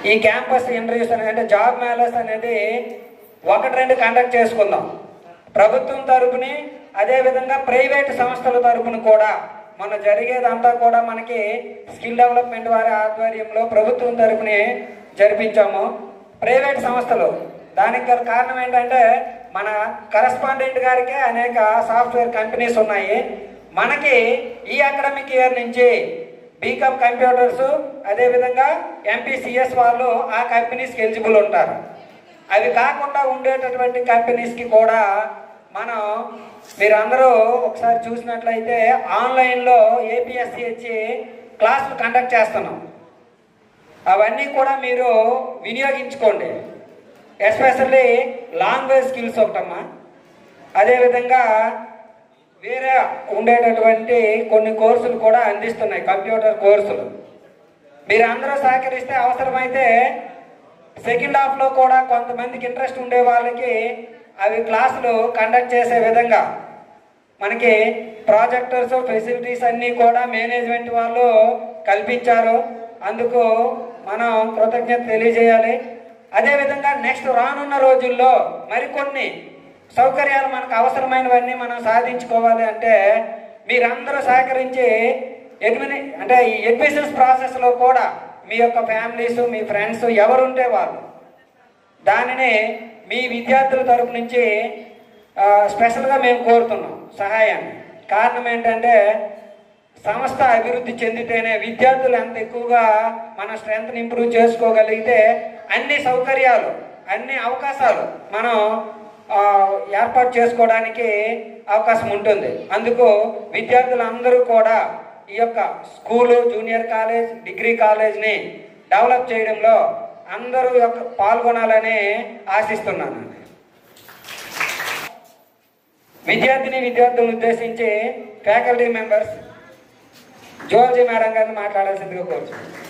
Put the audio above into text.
ఈ campus interviews అనేది అంటే జాబ్ మేళస్ అనేది ఒకటి రెండు కండక్ట్ చేసుకుందాం ప్రభుత్వం తరపుని అదేవిధంగా ప్రైవేట్ సంస్థల తరపున కూడా మన జరిగేదంతా కూడా మనకి స్కిల్ డెవలప్మెంట్ వారి ఆధ్వర్యంలో ప్రభుత్వం తరపుని జరిపించాము ప్రైవేట్ సంస్థలు దానికి గల కారణం ఏంటంటే మన కరస్పాండెంట్ గారికి అనేక సాఫ్ట్వేర్ కంపెనీస్ ఉన్నాయి మనకి ఈ అకాడమిక్ ఇయర్ నుంచి బీకామ్ కంప్యూటర్స్ అదేవిధంగా ఎంపీసీఎస్ వాళ్ళు ఆ కంపెనీస్కి ఎలిజిబుల్ ఉంటారు అవి కాకుండా ఉండేటటువంటి కంపెనీస్కి కూడా మనం మీరందరూ ఒకసారి చూసినట్లయితే ఆన్లైన్లో ఏపీఎస్సిహెచ్ క్లాసులు కండక్ట్ చేస్తున్నాం అవన్నీ కూడా మీరు వినియోగించుకోండి ఎస్పెషల్లీ లాంగ్వేజ్ స్కిల్స్ ఒకటమ్మా అదేవిధంగా వేరే ఉండేటటువంటి కొన్ని కోర్సులు కూడా అందిస్తున్నాయి కంప్యూటర్ కోర్సులు మీరు అందరూ సహకరిస్తే అవసరమైతే సెకండ్ హాఫ్లో కూడా కొంతమందికి ఇంట్రెస్ట్ ఉండే వాళ్ళకి అవి క్లాసులు కండక్ట్ చేసే విధంగా మనకి ప్రాజెక్టర్స్ ఫెసిలిటీస్ అన్నీ కూడా మేనేజ్మెంట్ వాళ్ళు కల్పించారు అందుకు మనం కృతజ్ఞత తెలియజేయాలి అదేవిధంగా నెక్స్ట్ రానున్న రోజుల్లో మరికొన్ని సౌకర్యాలు మనకు అవసరమైనవన్నీ మనం సాధించుకోవాలి అంటే మీరందరూ సహకరించి ఎడ్మిని అంటే ఈ అడ్మిషన్స్ ప్రాసెస్లో కూడా మీ యొక్క ఫ్యామిలీస్ మీ ఫ్రెండ్స్ ఎవరుంటే వాళ్ళు దానిని మీ విద్యార్థుల తరపు నుంచి ఆ, స్పెషల్గా మేము కోరుతున్నాం సహాయాన్ని కారణం ఏంటంటే సంస్థ అభివృద్ధి చెందితేనే విద్యార్థులు ఎంత ఎక్కువగా మన స్ట్రెంగ్త్ని ఇంప్రూవ్ చేసుకోగలిగితే అన్ని సౌకర్యాలు అన్ని అవకాశాలు మనం ఆ, ఏర్పాటు చేసుకోవడానికి అవకాశం ఉంటుంది అందుకు విద్యార్థులందరూ కూడా ఈ యొక్క స్కూలు జూనియర్ కాలేజ్ డిగ్రీ కాలేజ్ని డెవలప్ చేయడంలో అందరూ యొక్క పాల్గొనాలని ఆశిస్తున్నాను విద్యార్థిని విద్యార్థులను ఉద్దేశించి ఫ్యాకల్టీ మెంబర్స్ జువాలజీ మేడం గారిని మాట్లాడాల్సిందిగా కోరుతున్నాను